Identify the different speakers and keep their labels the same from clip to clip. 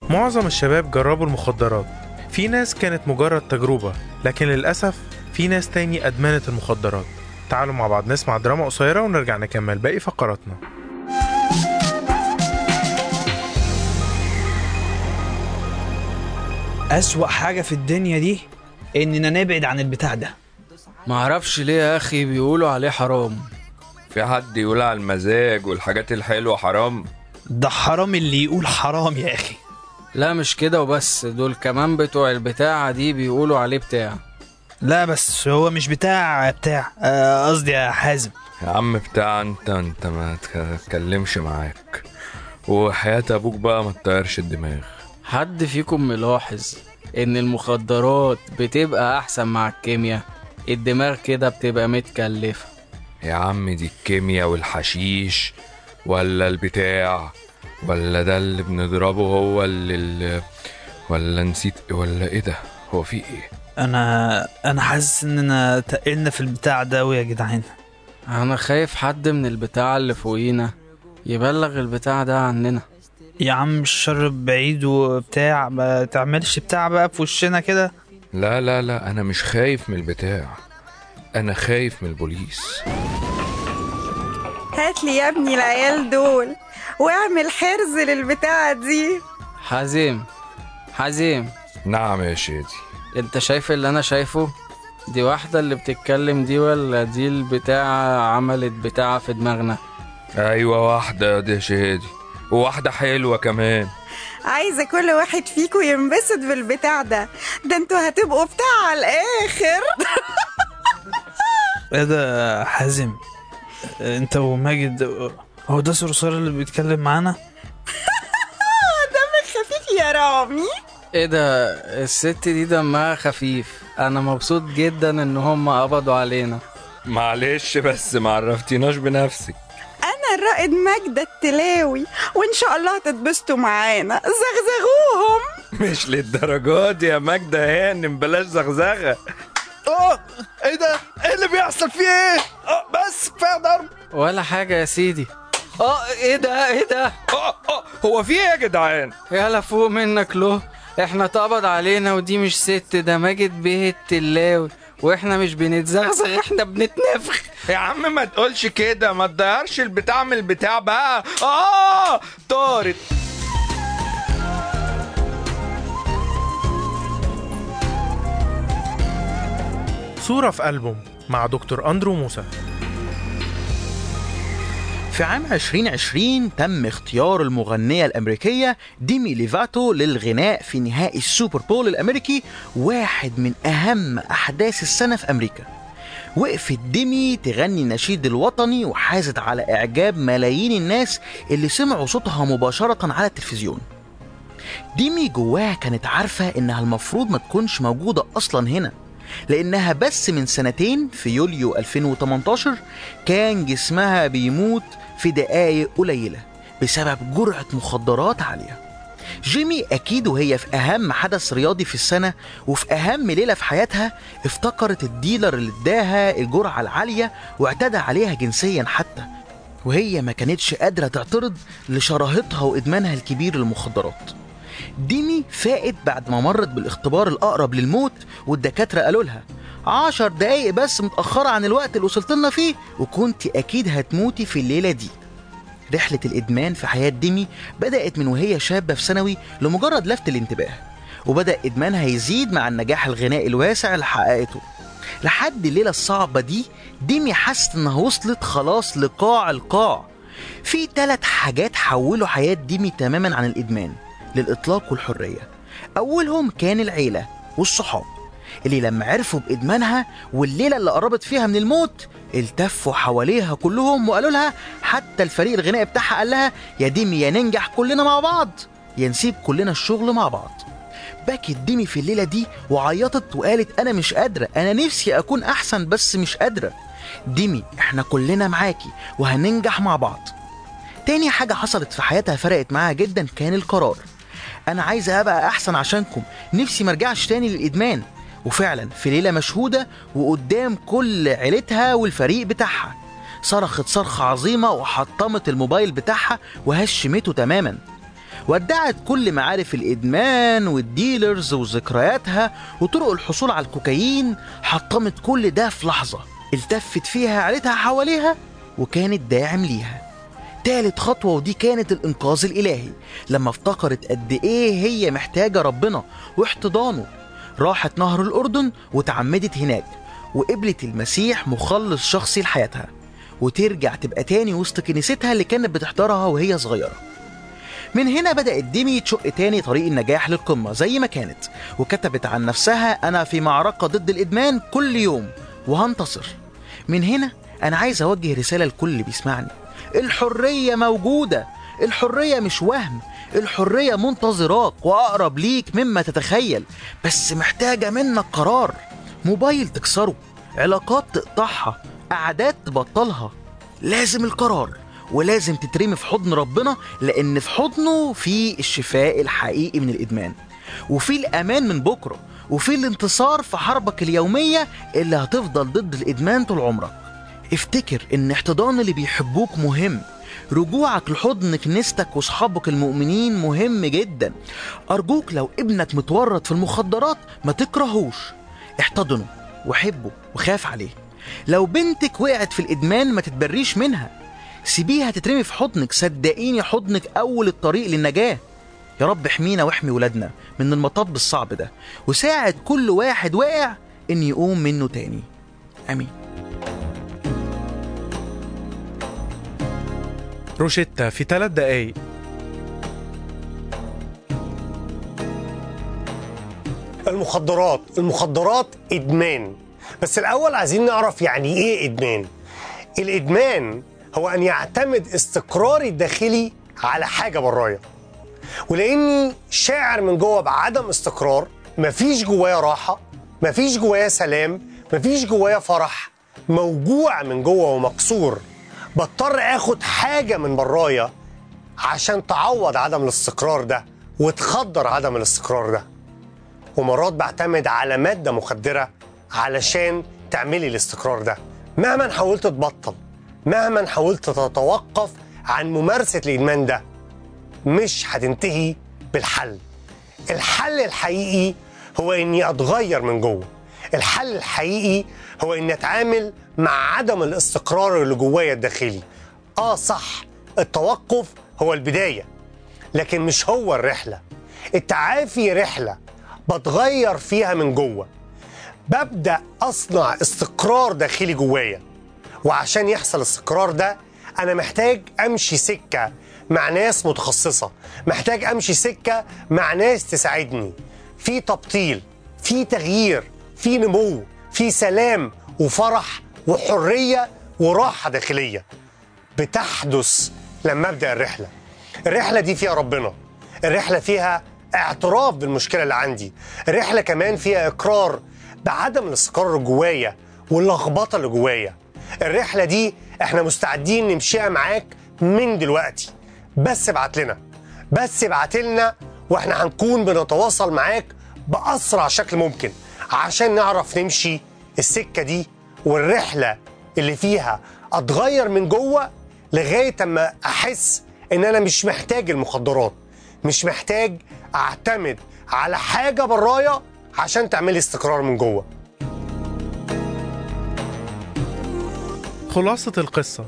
Speaker 1: معظم الشباب جربوا المخدرات في ناس كانت مجرد تجربة لكن للأسف في ناس تاني أدمنت المخدرات تعالوا مع بعض نسمع دراما قصيرة ونرجع نكمل باقي فقراتنا
Speaker 2: أسوأ حاجة في الدنيا دي إننا نبعد عن البتاع ده
Speaker 3: معرفش ليه يا اخي بيقولوا عليه حرام
Speaker 4: في حد يقول على المزاج والحاجات الحلوة حرام
Speaker 2: ده حرام اللي يقول حرام يا أخي
Speaker 3: لا مش كده وبس دول كمان بتوع البتاعة دي بيقولوا عليه بتاع
Speaker 2: لا بس هو مش بتاع بتاع آه، قصدي يا حازم
Speaker 4: يا عم بتاع انت انت ما تتكلمش معاك وحياة ابوك بقى ما تطيرش الدماغ
Speaker 3: حد فيكم ملاحظ ان المخدرات بتبقى احسن مع الكيمياء الدماغ كده بتبقى متكلفة
Speaker 4: يا عم دي الكيمياء والحشيش ولا البتاع ولا ده اللي بنضربه هو اللي, اللي ولا نسيت ولا ايه ده هو في ايه
Speaker 2: أنا أنا حاسس إننا تقلنا في البتاع ده أوي يا جدعان
Speaker 3: انا خايف حد من البتاع اللي فوقينا يبلغ البتاع ده عننا
Speaker 2: يا عم الشر بعيد وبتاع ما تعملش بتاع بقى في وشنا كده
Speaker 4: لا لا لا انا مش خايف من البتاع انا خايف من البوليس
Speaker 5: هات لي يا ابني العيال دول واعمل حرز للبتاعة دي
Speaker 3: حزيم حزيم
Speaker 4: نعم يا شادي
Speaker 3: انت شايف اللي انا شايفه دي واحدة اللي بتتكلم دي ولا دي البتاعة عملت بتاعة في دماغنا
Speaker 4: ايوه واحدة دي يا شادي وواحدة حلوة كمان
Speaker 5: عايزة كل واحد فيكم ينبسط بالبتاع ده ده انتوا هتبقوا بتاع على الآخر
Speaker 2: ايه ده يا حازم انت وماجد هو ده صرصار اللي بيتكلم معانا
Speaker 5: دمك خفيف يا رامي
Speaker 3: ايه ده الست دي دمها خفيف انا مبسوط جدا ان هم قبضوا علينا
Speaker 4: معلش بس ما عرفتيناش بنفسك
Speaker 5: أنا الرائد ماجدة التلاوي وإن شاء الله هتتبسطوا معانا زغزغوهم
Speaker 4: مش للدرجات يا ماجدة هانم بلاش زغزغة
Speaker 2: اه ايه ده ايه اللي بيحصل فيه ايه اه بس كفايه ضرب
Speaker 3: ولا حاجة يا سيدي اه ايه ده ايه ده
Speaker 4: اه اه هو في ايه يا جدعان
Speaker 3: يلا فوق منك له احنا اتقبض علينا ودي مش ست ده ماجد بيه التلاوي واحنا مش بنتزغزغ احنا بنتنفخ
Speaker 4: يا عم ما تقولش كده ما تضيعش البتاع من البتاع بقى اه طارت
Speaker 1: صورة في ألبوم مع دكتور أندرو موسى
Speaker 6: في عام 2020 تم اختيار المغنية الأمريكية ديمي ليفاتو للغناء في نهائي السوبر بول الأمريكي واحد من أهم أحداث السنة في أمريكا وقفت ديمي تغني النشيد الوطني وحازت على إعجاب ملايين الناس اللي سمعوا صوتها مباشرة على التلفزيون ديمي جواها كانت عارفة إنها المفروض ما تكونش موجودة أصلا هنا لأنها بس من سنتين في يوليو 2018 كان جسمها بيموت في دقايق قليلة بسبب جرعة مخدرات عالية جيمي أكيد وهي في أهم حدث رياضي في السنة وفي أهم ليلة في حياتها افتكرت الديلر اللي اداها الجرعة العالية واعتدى عليها جنسيا حتى وهي ما كانتش قادرة تعترض لشراهتها وإدمانها الكبير للمخدرات ديمي فاقت بعد ما مرت بالاختبار الأقرب للموت والدكاترة قالوا لها عشر دقايق بس متأخرة عن الوقت اللي وصلت لنا فيه وكنت أكيد هتموتي في الليلة دي رحلة الإدمان في حياة ديمي بدأت من وهي شابة في ثانوي لمجرد لفت الانتباه وبدأ إدمانها يزيد مع النجاح الغنائي الواسع اللي حققته لحد الليلة الصعبة دي ديمي حست إنها وصلت خلاص لقاع القاع في ثلاث حاجات حولوا حياة ديمي تماما عن الإدمان للإطلاق والحرية أولهم كان العيلة والصحاب اللي لما عرفوا بإدمانها والليلة اللي قربت فيها من الموت التفوا حواليها كلهم وقالوا لها حتى الفريق الغنائي بتاعها قال لها يا ديمي يا ننجح كلنا مع بعض يا نسيب كلنا الشغل مع بعض بكت ديمي في الليلة دي وعيطت وقالت أنا مش قادرة أنا نفسي أكون أحسن بس مش قادرة ديمي إحنا كلنا معاكي وهننجح مع بعض تاني حاجة حصلت في حياتها فرقت معاها جدا كان القرار أنا عايزة أبقى أحسن عشانكم نفسي مرجعش تاني للإدمان وفعلا في ليلة مشهودة وقدام كل عيلتها والفريق بتاعها صرخت صرخة عظيمة وحطمت الموبايل بتاعها وهشمته تماما ودعت كل معارف الإدمان والديلرز وذكرياتها وطرق الحصول على الكوكايين حطمت كل ده في لحظة التفت فيها عيلتها حواليها وكانت داعم ليها تالت خطوة ودي كانت الإنقاذ الإلهي لما افتكرت قد إيه هي محتاجة ربنا واحتضانه راحت نهر الأردن وتعمدت هناك وقبلت المسيح مخلص شخصي لحياتها وترجع تبقى تاني وسط كنيستها اللي كانت بتحضرها وهي صغيرة من هنا بدأت ديمي تشق تاني طريق النجاح للقمة زي ما كانت وكتبت عن نفسها أنا في معركة ضد الإدمان كل يوم وهنتصر من هنا أنا عايز أوجه رسالة لكل اللي بيسمعني الحرية موجودة الحرية مش وهم الحرية منتظراك وأقرب ليك مما تتخيل بس محتاجة منك قرار موبايل تكسره علاقات تقطعها قعدات تبطلها لازم القرار ولازم تترمي في حضن ربنا لأن في حضنه في الشفاء الحقيقي من الإدمان وفي الأمان من بكرة وفي الانتصار في حربك اليومية اللي هتفضل ضد الإدمان طول عمرك افتكر ان احتضان اللي بيحبوك مهم رجوعك لحضن كنيستك واصحابك المؤمنين مهم جدا ارجوك لو ابنك متورط في المخدرات ما تكرهوش احتضنه وحبه وخاف عليه لو بنتك وقعت في الادمان ما تتبريش منها سيبيها تترمي في حضنك صدقيني حضنك اول الطريق للنجاه يا رب احمينا واحمي ولادنا من المطب الصعب ده وساعد كل واحد واقع ان يقوم منه تاني امين
Speaker 1: روشيتا في ثلاث دقايق
Speaker 7: المخدرات المخدرات ادمان بس الاول عايزين نعرف يعني ايه ادمان الادمان هو ان يعتمد استقراري الداخلي على حاجه برايا ولاني شاعر من جوه بعدم استقرار مفيش جوايا راحه مفيش جوايا سلام مفيش جوايا فرح موجوع من جوه ومكسور بضطر اخد حاجه من برايا عشان تعوض عدم الاستقرار ده وتخدر عدم الاستقرار ده ومرات بعتمد على ماده مخدره علشان تعملي الاستقرار ده مهما حاولت تبطل مهما حاولت تتوقف عن ممارسه الادمان ده مش هتنتهي بالحل الحل الحقيقي هو اني اتغير من جوه الحل الحقيقي هو اني اتعامل مع عدم الاستقرار اللي جوايا الداخلي اه صح التوقف هو البدايه لكن مش هو الرحله التعافي رحله بتغير فيها من جوه ببدا اصنع استقرار داخلي جوايا وعشان يحصل الاستقرار ده انا محتاج امشي سكه مع ناس متخصصه محتاج امشي سكه مع ناس تساعدني في تبطيل في تغيير في نمو في سلام وفرح وحريه وراحه داخليه بتحدث لما ابدا الرحله الرحله دي فيها ربنا الرحله فيها اعتراف بالمشكله اللي عندي الرحله كمان فيها اقرار بعدم الاستقرار اللي جوايا واللخبطه اللي جوايا الرحله دي احنا مستعدين نمشيها معاك من دلوقتي بس ابعت لنا بس ابعت لنا واحنا هنكون بنتواصل معاك باسرع شكل ممكن عشان نعرف نمشي السكه دي والرحله اللي فيها اتغير من جوه لغايه اما احس ان انا مش محتاج المخدرات مش محتاج اعتمد على حاجه برايا عشان تعملي استقرار من جوه
Speaker 1: خلاصة القصة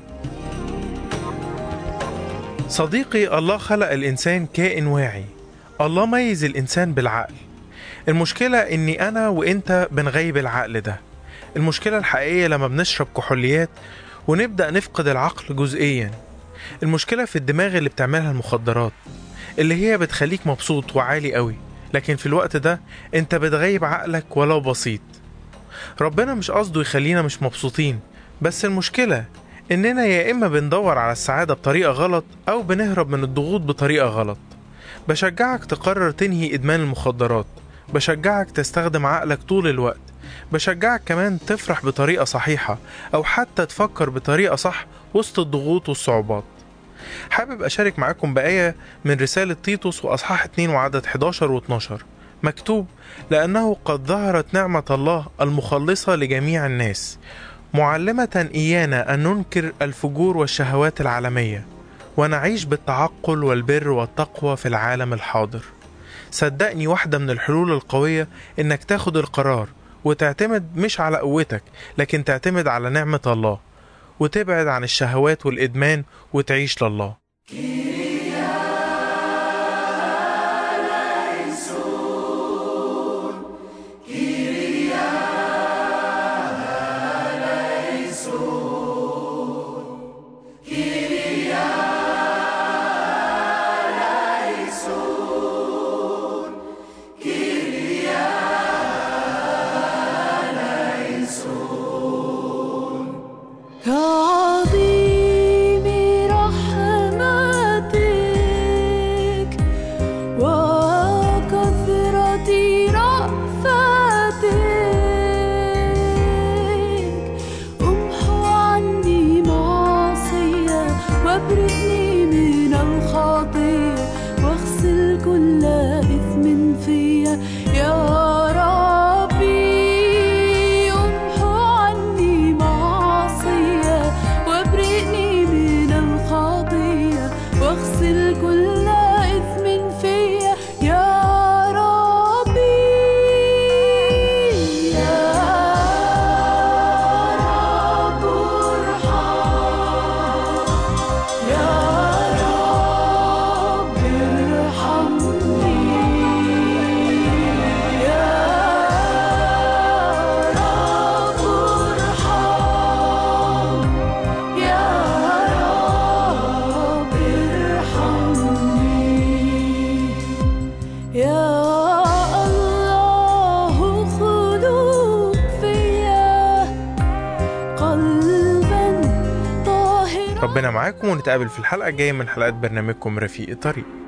Speaker 1: صديقي الله خلق الإنسان كائن واعي الله ميز الإنسان بالعقل المشكلة إني أنا وإنت بنغيب العقل ده المشكلة الحقيقية لما بنشرب كحوليات ونبدأ نفقد العقل جزئيا المشكلة في الدماغ اللي بتعملها المخدرات اللي هي بتخليك مبسوط وعالي قوي لكن في الوقت ده انت بتغيب عقلك ولو بسيط ربنا مش قصده يخلينا مش مبسوطين بس المشكلة إننا يا إما بندور على السعادة بطريقة غلط أو بنهرب من الضغوط بطريقة غلط بشجعك تقرر تنهي إدمان المخدرات بشجعك تستخدم عقلك طول الوقت بشجعك كمان تفرح بطريقة صحيحة أو حتى تفكر بطريقة صح وسط الضغوط والصعوبات حابب أشارك معاكم بآية من رسالة تيتوس وأصحاح 2 وعدد 11 و12 مكتوب لأنه قد ظهرت نعمة الله المخلصة لجميع الناس معلمة إيانا أن ننكر الفجور والشهوات العالمية ونعيش بالتعقل والبر والتقوى في العالم الحاضر صدقني واحدة من الحلول القوية إنك تاخد القرار وتعتمد مش على قوتك لكن تعتمد على نعمة الله وتبعد عن الشهوات والإدمان وتعيش لله
Speaker 8: كعظيم رحمتك وكثرة رأفتك امحو عني معصية وابرئني من الخطية واغسل كل إثم فيا يا ربي امحو عني معصية وابرئني من الخطية واغسل كل إثم فيا يا ربي يا رب ارحم يا رب ارحمني يا رب ارحم يا رب ارحمني يا الله خذوا فيا قلبا طاهرا
Speaker 1: ربنا معاكم ونتقابل في الحلقة الجاية من حلقات برنامجكم رفيق الطريق